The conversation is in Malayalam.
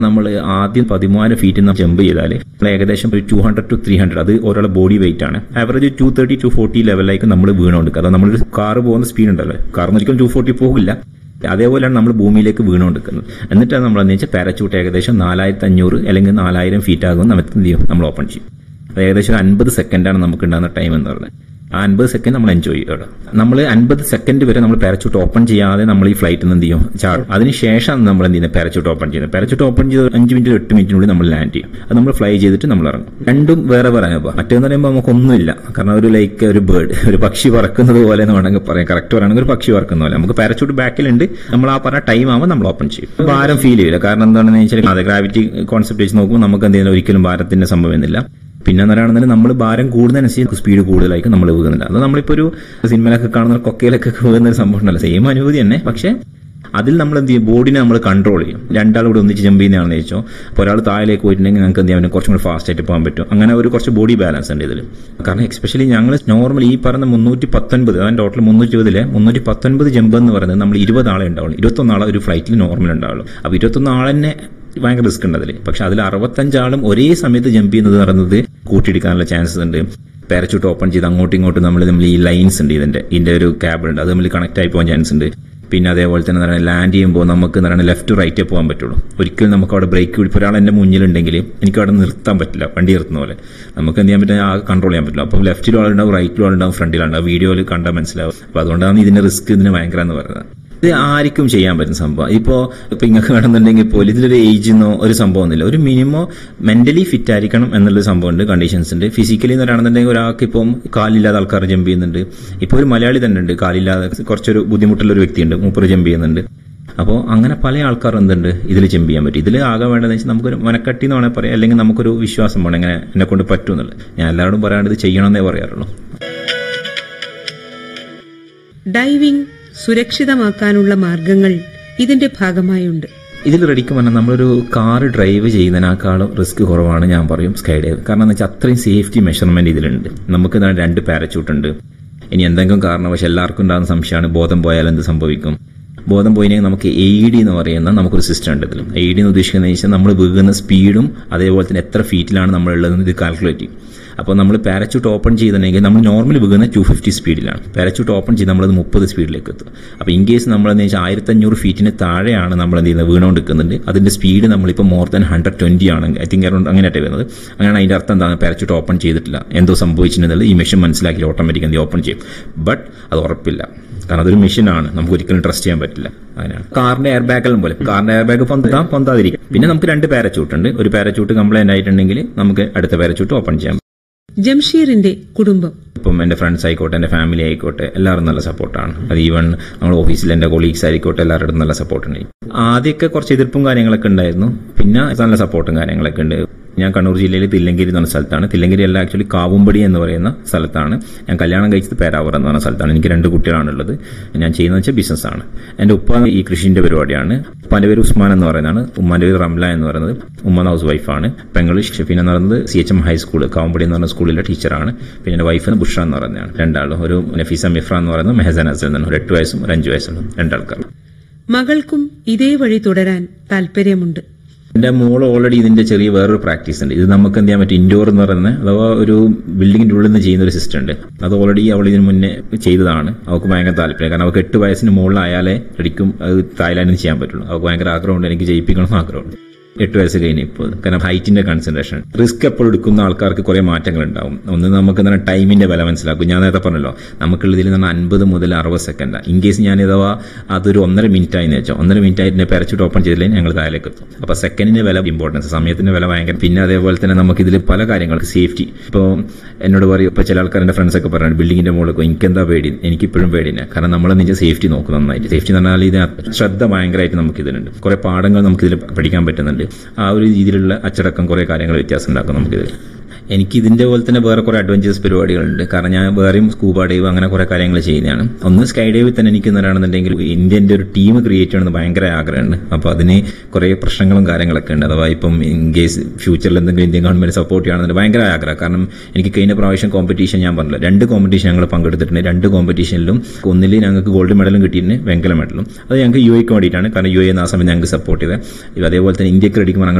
നമ്മൾ ആദ്യം പതിമൂവായിരം ഫീറ്റിൽ നിന്ന് ജമ്പ് ചെയ്താൽ നമ്മൾ ഏകദേശം ഒരു two hundred two three hundred അത് ഒരാളെ ബോഡി വെയിറ്റ് ആണ് average two thirty two forty ലെവലിലേക്ക് നമ്മൾ വീണുകൊണ്ടിരിക്കുക അതായത് നമ്മളൊരു കാർ പോകുന്ന സ്പീഡ് ഉണ്ടല്ലോ കാർ ഒരിക്കലും ടു ഫോർട്ടി പോകില്ല അതേപോലെയാണ് നമ്മൾ ഭൂമിയിലേക്ക് വീണുകൊണ്ടിരിക്കുന്നത് എന്നിട്ടാണ് നമ്മൾ എന്ന് വെച്ചാൽ പാരച്ചൂട്ട് ഏകദേശം നാലായിരത്തി അഞ്ഞൂറ് അല്ലെങ്കിൽ നാലായിരം ഫീറ്റ് ആകും നമുക്ക് എന്ത് ചെയ്യും നമ്മൾ ഓപ്പൺ ചെയ്യും അത് ഏകദേശം ഒരു അൻപത് സെക്കൻഡാണ് നമുക്ക് ഉണ്ടാകുന്ന ടൈം എന്ന് പറയുന്നത് ആ അൻപത് സെക്കൻഡ് നമ്മൾ എൻജോയ് ചെയ്യും അവിടെ നമ്മൾ അൻപത് സെക്കൻഡ് വരെ നമ്മൾ പാരച്ചൂട്ട് ഓപ്പൺ ചെയ്യാതെ നമ്മൾ ഈ ഫ്ലൈറ്റിൽ നിന്ന് എന്ത് ചെയ്യും ചാടും അതിനുശേഷമാണ് നമ്മൾ എന്ത് ചെയ്യുന്നത് പാരച്ചൂട്ട് ഓപ്പൺ ചെയ്യുന്നത് പാരച്ചൂട്ട് ഓപ്പൺ ചെയ്ത് അഞ്ച് മിനിറ്റ് എട്ട് മിനിറ്റിനുള്ളിൽ നമ്മൾ ലാൻഡ് ചെയ്യും അത് നമ്മൾ ഫ്ലൈ ചെയ്തിട്ട് നമ്മൾ ഇറങ്ങും രണ്ടും വേറെ വേറെ അനുഭവം മറ്റേന്ന് പറയുമ്പോൾ നമുക്കൊന്നുമില്ല കാരണം ഒരു ലൈക്ക് ഒരു ബേർഡ് ഒരു പക്ഷി പറക്കുന്നത് പോലെ എന്ന് വേണമെങ്കിൽ പറയാം കറക്റ്റ് പറയുകയാണെങ്കിൽ ഒരു പക്ഷി പറക്കുന്ന പോലെ നമുക്ക് പാരച്ചൂട്ട് ബാക്കിലുണ്ട് നമ്മൾ ആ പറഞ്ഞ ടൈം ആകുമ്പോൾ നമ്മൾ ഓപ്പൺ ചെയ്യും ഭാരം ഫീൽ ചെയ്യില്ല കാരണം എന്താണെന്ന് വെച്ചാൽ അതെ ഗ്രാവിറ്റി കോൺസെപ്റ്റ് വെച്ച് നോക്കുമ്പോൾ നമുക്ക് എന്തെങ്കിലും ഒരിക്കലും ഭാരത്തിന്റെ സംഭവമൊന്നുമില്ല പിന്നെ പറയുകയാണെന്നുണ്ടെങ്കിൽ നമ്മൾ ഭാരം കൂടുന്നതനുസരിച്ച് സ്പീഡ് കൂടുതലായിരിക്കും നമ്മൾ വീകുന്നില്ല അത് നമ്മളിപ്പോൾ ഒരു സിനിമയിലൊക്കെ കാണുന്ന കൊക്കയിലൊക്കെ വീകുന്ന ഒരു സംഭവം ഉണ്ടല്ലോ സെയിം അനുഭൂതി തന്നെ പക്ഷേ അതിൽ നമ്മൾ എന്ത് ചെയ്യും ബോഡിനെ നമ്മൾ കൺട്രോൾ ചെയ്യും രണ്ടാൾ കൂടെ ഒന്നിച്ച് ജമ്പ് ചെയ്യുന്നതാണെന്ന് ചോദിച്ചോ അപ്പോൾ ഒരാൾ താഴേക്ക് പോയിട്ടുണ്ടെങ്കിൽ നമുക്ക് എന്ത് ചെയ്യാൻ കുറച്ചും കൂടി ഫാസ്റ്റ് ആയിട്ട് പോകാൻ പറ്റും അങ്ങനെ ഒരു കുറച്ച് ബോഡി ബാലൻസ് ഉണ്ട് ഇതിൽ കാരണം എക്സ്പെഷ്യലി ഞങ്ങൾ നോർമൽ ഈ പറഞ്ഞ മുന്നൂറ്റി പത്തൊൻപത് അതായത് ടോട്ടൽ മുന്നൂറ്റി ഇരുപതിലെ മുന്നൂറ്റി പത്തൊൻപത് ജമ്പ് എന്ന് പറയുന്നത് നമ്മൾ ഇരുപത് ആളെ ഉണ്ടാവുള്ളൂ ഇരുപത്തൊന്ന് ആളെ ഒരു ഫ്ലൈറ്റിൽ നോർമൽ ഉണ്ടാവുള്ളൂ അപ്പോൾ ഇരുപത്തൊന്ന് ആളെന്നെ ഭയങ്കര റിസ്ക് ഉണ്ട് അതിൽ പക്ഷെ അതിൽ അറുപത്തഞ്ചാളും ഒരേ സമയത്ത് ജമ്പ് ചെയ്യുന്നത് പറയുന്നത് കൂട്ടിയെടുക്കാനുള്ള ചാൻസസ് ഉണ്ട് പാരച്ചൂട്ട് ഓപ്പൺ ചെയ്ത് അങ്ങോട്ടും ഇങ്ങോട്ടും നമ്മൾ നമ്മൾ ഈ ലൈൻസ് ഉണ്ട് ഇതിന്റെ ഇതിന്റെ ഒരു ക്യാബിൾ ഉണ്ട് അത് തമ്മിൽ കണക്ട് ആയി പോകാൻ ചാൻസ് ഉണ്ട് പിന്നെ അതേപോലെ തന്നെ എന്താണ് ലാൻഡ് ചെയ്യുമ്പോൾ നമുക്ക് എന്താണ് ലെഫ്റ്റ് റൈറ്റേ പോകാൻ പറ്റുള്ളൂ ഒരിക്കലും നമുക്ക് അവിടെ ബ്രേക്ക് പിടിപ്പ് ഒരാൾ എൻ്റെ മുന്നിലുണ്ടെങ്കിൽ എനിക്ക് അവിടെ നിർത്താൻ പറ്റില്ല വണ്ടി നിർത്തുന്ന പോലെ നമുക്ക് എന്ത് ചെയ്യാൻ പറ്റില്ല ആ കൺട്രോൾ ചെയ്യാൻ പറ്റില്ല അപ്പം ലെഫ്റ്റിലും ആളുണ്ടാവും റൈറ്റിലും ആളുണ്ടാവും ഫ്രണ്ടിലുണ്ടാവും വീഡിയോയിൽ കണ്ടാൽ മനസ്സിലാവും അപ്പോൾ അതുകൊണ്ടാണ് ഇതിന്റെ റിസ്ക് ഇതിന് ഭയങ്കര എന്ന് പറയുന്നത് ഇത് ആർക്കും ചെയ്യാൻ പറ്റുന്ന സംഭവം ഇപ്പോ ഇപ്പൊ ഇങ്ങൾക്ക് വേണമെന്നുണ്ടെങ്കിൽ പോലും ഇതിലൊരു ഏജിന്നോ ഒരു സംഭവം ഒന്നുമില്ല ഒരു മിനിമം മെന്റലി ഫിറ്റ് ആയിരിക്കണം എന്നുള്ളൊരു സംഭവമുണ്ട് കണ്ടീഷൻസ് ഉണ്ട് ഫിസിക്കലി എന്ന് പറയുകയാണെന്നുണ്ടെങ്കിൽ ഒരാൾക്ക് ഇപ്പം കാലില്ലാതെ ആൾക്കാർ ജമ്പ് ചെയ്യുന്നുണ്ട് ഇപ്പൊ ഒരു മലയാളി തന്നെ ഉണ്ട് കാലില്ലാതെ കുറച്ചൊരു ബുദ്ധിമുട്ടുള്ള ഒരു വ്യക്തിയുണ്ട് മൂപ്പർ ജമ്പ് ചെയ്യുന്നുണ്ട് അപ്പോൾ അങ്ങനെ പല ആൾക്കാർ എന്തുണ്ട് ഇതിൽ ജമ്പ് ചെയ്യാൻ പറ്റും ഇതിൽ ആകെ വേണ്ടതെന്ന് വെച്ചാൽ നമുക്കൊരു മനക്കട്ടി എന്ന് വേണമെങ്കിൽ പറയാം അല്ലെങ്കിൽ നമുക്കൊരു വിശ്വാസം വേണം എങ്ങനെ എന്നെ കൊണ്ട് പറ്റും എന്നുള്ളത് ഞാൻ എല്ലാവരോടും പറയാണ്ട് ഇത് ചെയ്യണമെന്നേ പറയാറുള്ളൂ ഡൈവിംഗ് സുരക്ഷിതമാക്കാനുള്ള മാർഗങ്ങൾ ഇതിന്റെ ഭാഗമായുണ്ട് ഇതിൽ റെഡിക്ക് പറഞ്ഞാൽ നമ്മളൊരു കാർ ഡ്രൈവ് ചെയ്യുന്നതിനേക്കാളും റിസ്ക് കുറവാണ് ഞാൻ പറയും സ്കൈ ഡൈവ് കാരണം എന്ന് വെച്ചാൽ അത്രയും സേഫ്റ്റി മെഷർമെന്റ് ഇതിലുണ്ട് നമുക്ക് ഇതാണ് രണ്ട് പാരച്യൂട്ട് ഉണ്ട് ഇനി എന്തെങ്കിലും കാരണവശാൽ എല്ലാവർക്കും ഉണ്ടാകുന്ന സംശയമാണ് ബോധം പോയാൽ എന്ത് സംഭവിക്കും ബോധം പോയില്ലെങ്കിൽ നമുക്ക് എ ഡി എന്ന് പറയുന്ന നമുക്കൊരു സിസ്റ്റം ഉണ്ട് ഇതിൽ എ ഡി എന്ന് ഉദ്ദേശിക്കുന്നത് വെച്ചാൽ നമ്മൾ വീകുന്ന സ്പീഡും അതേപോലെ തന്നെ എത്ര ഫീറ്റിലാണ് നമ്മൾ ഉള്ളതെന്ന് ഇത് കാൽക്കുലേറ്റ് ചെയ്യും അപ്പോൾ നമ്മൾ പാരച്യൂട്ട് ഓപ്പൺ ചെയ്തിട്ടുണ്ടെങ്കിൽ നമ്മൾ നോർമലി വീകുന്ന ടു ഫിഫ്റ്റി സ്പീഡിലാണ് പാരച്യൂട്ട് ഓപ്പൺ ചെയ്ത് നമ്മളത് മുപ്പത് സ്പീഡിലേക്ക് എത്തും അപ്പോൾ ഇൻ കേസ് നമ്മൾ എന്ന് വെച്ചാൽ ആയിരത്തഞ്ഞൂറ് ഫീറ്റിന് താഴെയാണ് നമ്മൾ എന്ത് ചെയ്യുന്നത് വീണുകൊണ്ടിരിക്കുന്നുണ്ട് അതിന്റെ സ്പീഡ് നമ്മളിപ്പോൾ മോർ ദാൻ ഹൺഡ്രഡ് ട്വന്റി ആണെങ്കിൽ ഐ തിങ്ക് അറൗണ്ട് അങ്ങനെയായിട്ട് വരുന്നത് അങ്ങനെയാണ് അതിന്റെ അർത്ഥം എന്താണ് പാരച്യൂട്ട് ഓപ്പൺ ചെയ്തിട്ടില്ല എന്തോ സംഭവിച്ചിട്ടുണ്ടെങ്കിൽ ഈ മെഷീൻ മനസ്സിലാക്കി ഓട്ടോമാറ്റിക് എന്ത് ഓപ്പൺ ചെയ്യും ബട്ട് അത് ഉറപ്പില്ല കാരണം അതൊരു മെഷീനാണ് നമുക്ക് ഒരിക്കലും ട്രസ്റ്റ് ചെയ്യാൻ പറ്റില്ല അങ്ങനെയാണ് കാറിന്റെ എയർ ബാഗെല്ലാം പോലെ കാറിന്റെ എയർ ബാഗ് പൊന്താം പൊന്താതിരിക്കും പിന്നെ നമുക്ക് രണ്ട് പാരച്യൂട്ട് ഉണ്ട് ഒരു പാരച്യൂട്ട് കംപ്ലൈന്റ് ആയിട്ടുണ്ടെങ്കിൽ നമുക്ക് അടുത്ത പാരച്യൂട്ട് ഓപ്പൺ ചെയ്യാം ജംഷീറിന്റെ കുടുംബം ഇപ്പം എൻ്റെ ഫ്രണ്ട്സ് ആയിക്കോട്ടെ എൻ്റെ ഫാമിലി ആയിക്കോട്ടെ എല്ലാവരും നല്ല സപ്പോർട്ടാണ് അത് ഈവൻ നമ്മുടെ ഓഫീസിൽ എൻ്റെ കൊളീഗ്സ് ആയിക്കോട്ടെ എല്ലാവരുടെ നല്ല സപ്പോർട്ട് ഉണ്ട് ആദ്യമൊക്കെ കുറച്ച് എതിർപ്പും കാര്യങ്ങളൊക്കെ ഉണ്ടായിരുന്നു പിന്നെ നല്ല സപ്പോർട്ടും കാര്യങ്ങളൊക്കെ ഉണ്ട് ഞാൻ കണ്ണൂർ ജില്ലയിൽ തില്ലങ്കേരി എന്ന് പറഞ്ഞ സ്ഥലത്താണ് തില്ലങ്കേരി അല്ല ആക്ച്വലി കാവുമ്പടി എന്ന് പറയുന്ന സ്ഥലത്താണ് ഞാൻ കല്യാണം കഴിച്ചത് പേരാവർ എന്ന് പറഞ്ഞ സ്ഥലത്താണ് എനിക്ക് രണ്ട് കുട്ടികളാണുള്ളത് ഞാൻ ചെയ്യുന്നത് വെച്ചാൽ ബിസിനസ്സാണ് എൻ്റെ ഉപ്പ ഈ കൃഷിന്റെ പരിപാടിയാണ് ഉപ്പാന്റെ പേര് ഉസ്മാൻ എന്ന് പറയുന്നതാണ് ഉമ്മാന്റെ പേര് റംല എന്ന് പറയുന്നത് ഉമ്മ ഹൗസ് വൈഫാണ് പെങ്ങള് ഷെഫീൻ എന്ന് പറയുന്നത് C H M high school Kavumpadi എന്ന് പറഞ്ഞ സ്കൂളിലെ ടീച്ചറാണ് പിന്നെ എൻ്റെ വൈഫ് ബുഷ എന്ന് പറയുന്നതാണ് രണ്ടാളും ഒരു നഫീസ മിഫ്ര എന്ന് പറയുന്നത് മെഹസൻ ഹസൻ എന്നാണ് ഒരു എട്ട് വയസ്സും ഒരു അഞ്ച് വയസ്സുള്ള രണ്ടാൾക്കാർ മകൾക്കും ഇതേ വഴി തുടരാൻ താല്പര്യമുണ്ട് എന്റെ മോൾ ഓൾറെഡി ഇതിന്റെ ചെറിയ വേറൊരു പ്രാക്ടീസ് ഉണ്ട് ഇത് നമുക്ക് എന്ത് ചെയ്യാൻ പറ്റും ഇൻഡോർ എന്ന് പറയുന്ന അഥവാ ഒരു ബിൽഡിങ്ങിന്റെ ഉള്ളിൽ നിന്ന് ചെയ്യുന്ന ഒരു സിസ്റ്റം ഉണ്ട് അത് ഓൾറെഡി അവൾ ഇതിന് മുന്നേ ചെയ്തതാണ് അവൾക്ക് ഭയങ്കര താല്പര്യം കാരണം അവൾക്ക് എട്ട് വയസ്സിന് മുകളിലായാലേ ശരിക്കും അത് തായ്ലാൻഡിൽ ചെയ്യാൻ പറ്റുള്ളൂ അവൾക്ക് ഭയങ്കര ആഗ്രഹമുണ്ട് എനിക്ക് ജയിപ്പിക്കണം ആഗ്രഹമുണ്ട് എട്ട് വയസ്സ് കഴിഞ്ഞ് ഇപ്പോൾ കാരണം ഹൈറ്റിന്റെ കൺസെൻട്രേഷൻ റിസ്ക് എപ്പോൾ എടുക്കുന്ന ആൾക്കാർക്ക് കുറെ മാറ്റങ്ങൾ ഉണ്ടാവും ഒന്ന് നമുക്ക് എന്താണ് ടൈമിന്റെ വില മനസ്സിലാക്കും ഞാൻ നേരത്തെ പറഞ്ഞല്ലോ നമുക്കുള്ളതിൽ നിന്ന് അൻപത് മുതൽ അറുപത് സെക്കൻഡ് ഇൻ കേസ് ഞാൻ ഇതവാ അതൊരു ഒന്നര മിനിറ്റ് ആയി വെച്ചാൽ ഒന്നര മിനിറ്റ് ആയിട്ട് പാരച്യൂട്ട് ഓപ്പൺ ചെയ്തില്ലെങ്കിൽ ഞങ്ങൾ താഴേക്ക് എത്തും അപ്പൊ സെക്കൻഡിന്റെ വില ഇമ്പോർട്ടൻസ് സമയത്തിന്റെ വില ഭയങ്കര പിന്നെ അതേപോലെ തന്നെ നമുക്ക് ഇതിൽ പല കാര്യങ്ങൾക്ക് സേഫ്റ്റി ഇപ്പോൾ എന്നോട് പറയും ഇപ്പൊ ചില ആൾക്കാർ എന്റെ ഫ്രണ്ട്സ് ഒക്കെ പറയുന്നത് ബിൽഡിങ്ങിന്റെ മുകളിൽ എനിക്ക് എന്താ പേടി എനിക്കിപ്പോഴും പേടിയില്ല കാരണം നമ്മൾ നിന്റെ സേഫ്റ്റി നോക്കും നന്നായിട്ട് സേഫ്റ്റി എന്ന് പറഞ്ഞാൽ ഇത് ശ്രദ്ധ ഭയങ്കരമായിട്ട് നമുക്ക് ഇതിലുണ്ട് കുറെ പാഠങ്ങൾ നമുക്ക് ഇതിൽ പഠിക്കാൻ പറ്റുന്നുണ്ട് ആ ഒരു രീതിയിലുള്ള അച്ചടക്കം കുറെ കാര്യങ്ങൾ വ്യത്യാസം ഉണ്ടാക്കും നമുക്കിതിൽ എനിക്ക് ഇതിന്റെ പോലെ തന്നെ വേറെ കുറെ അഡ്വഞ്ചേഴ്സ് പരിപാടികളുണ്ട് കാരണം ഞാൻ വേറെയും സ്കൂബ ഡൈവ് അങ്ങനെ കുറെ കാര്യങ്ങൾ ചെയ്യുന്നതാണ് ഒന്ന് സ്കൈ ഡൈവിൽ തന്നെ എനിക്ക് എന്താണെന്നുണ്ടെങ്കിൽ ഇന്ത്യന്റെ ഒരു ടീം ക്രിയേറ്റ് ചെയ്യണമെന്ന് ഭയങ്കര ആഗ്രഹമുണ്ട് അപ്പോൾ അതിന് കുറെ പ്രശ്നങ്ങളും കാര്യങ്ങളൊക്കെ ഉണ്ട് അഥവാ ഇപ്പം ഇൻ കേസ് ഫ്യൂച്ചറിൽ എന്തെങ്കിലും ഇന്ത്യൻ ഗവൺമെന്റ് സപ്പോർട്ട് ചെയ്യണമെന്ന് ഭയങ്കര ആഗ്രഹം കാരണം എനിക്ക് കഴിഞ്ഞ പ്രാവശ്യം കോമ്പറ്റീഷൻ ഞാൻ പറഞ്ഞില്ല രണ്ട് കോമ്പറ്റീഷൻ ഞങ്ങൾ പങ്കെടുത്തിട്ടുണ്ട് രണ്ട് കോമ്പറ്റീഷനിലും ഒന്നിൽ ഞങ്ങൾക്ക് ഗോൾഡ് മെഡലും കിട്ടിയിട്ടുണ്ട് വെങ്കല മെഡലും അത് ഞങ്ങൾക്ക് യു എക്ക് വേണ്ടിയിട്ടാണ് കാരണം യു എ ആ സമയം ഞങ്ങൾക്ക് സപ്പോർട്ട് ചെയ്തത് അതേപോലെ തന്നെ ഇന്ത്യക്ക് അടിക്കുമ്പോൾ